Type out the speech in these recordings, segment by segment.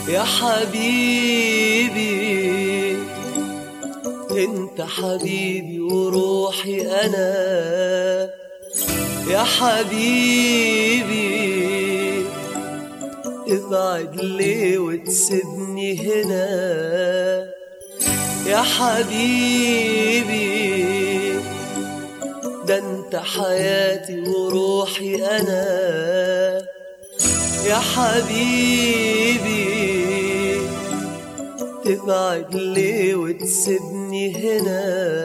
يا حبيبي انت حبيبي وروحي انا يا حبيبي ابعد ليه وتسيبني هنا يا حبيبي ده انت حياتي وروحي انا يا حبيبي تبعد ليه وتسيبني هنا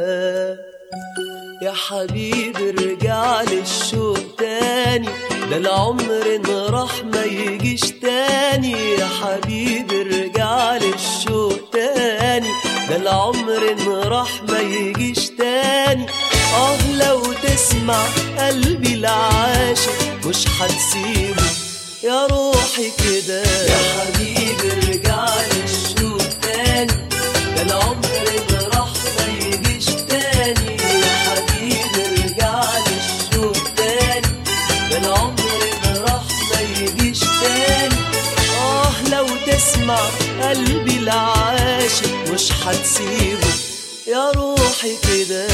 يا حبيبي ارجع للشوق تاني ده العمر ان راح ما يجيش تاني يا حبيبي ارجع للشوق تاني ده العمر ان راح ما يجيش تاني اه لو تسمع قلبي العاشق مش هتسيبه يا روحي كده يا حبيبي ارجع للشوق تاني ده العمر اللي راح ما يجيش تاني يا حبيبي ارجع للشوق تاني ده العمر اللي راح ما يجيش تاني اه لو تسمع قلبي العاشق مش هتسيبه يا روحي كده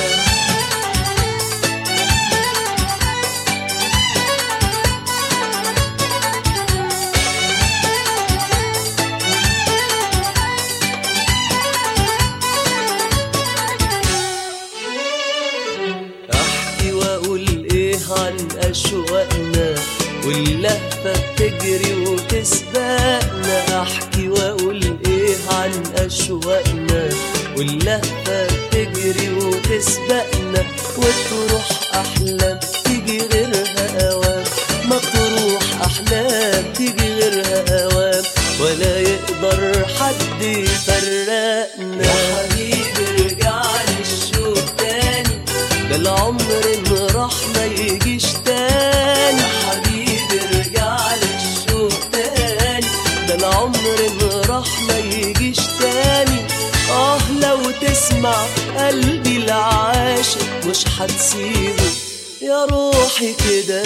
احكي واقول ايه عن اشواقنا واللهفه بتجري وتسبقنا احكي واقول ايه عن اشواقنا واللهفه بتجري وتسبقنا وتروح احلام تيجي غيرها اوام ما تروح احلام تيجي غيرها اوام ولا يقدر حد يفرقنا يا حبيبي ارجع للشوق تاني ده العمر اللي راح ما يجيش تاني يا حبيبي ارجع للشوق تاني ده العمر اللي راح ما يجيش تاني اه لو تسمع قلبي العاشق مش هتسيبه يا روحي كده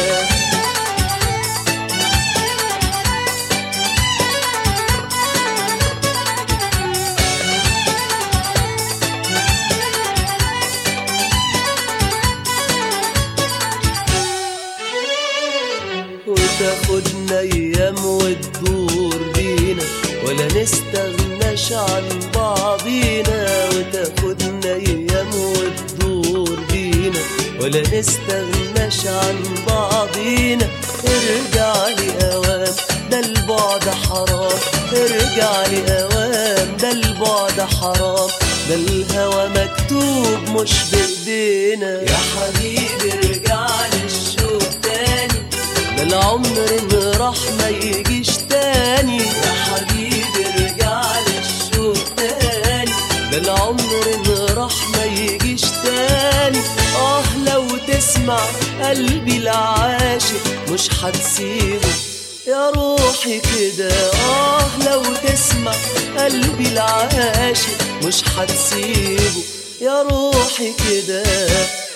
وتاخدنا ايام وتدور بينا ولا نستغناش عن بعضينا وتاخدنا ايام وتدور بينا ولا نستغناش عن بعضينا ارجع لي اوام ده البعد حرام ارجع لي اوام ده البعد حرام ده الهوى مكتوب مش بايدينا يا حبيبي ارجع للشوق تاني ده العمر اللي راح ما يجيش تاني يا حبيبي ارجع للشوق تاني ده العمر اللي راح ما يجيش تاني اه لو تسمع قلبي العاشق مش هتسيبه يا روحي كده اه لو تسمع قلبي العاشق مش هتسيبه يا روحي كده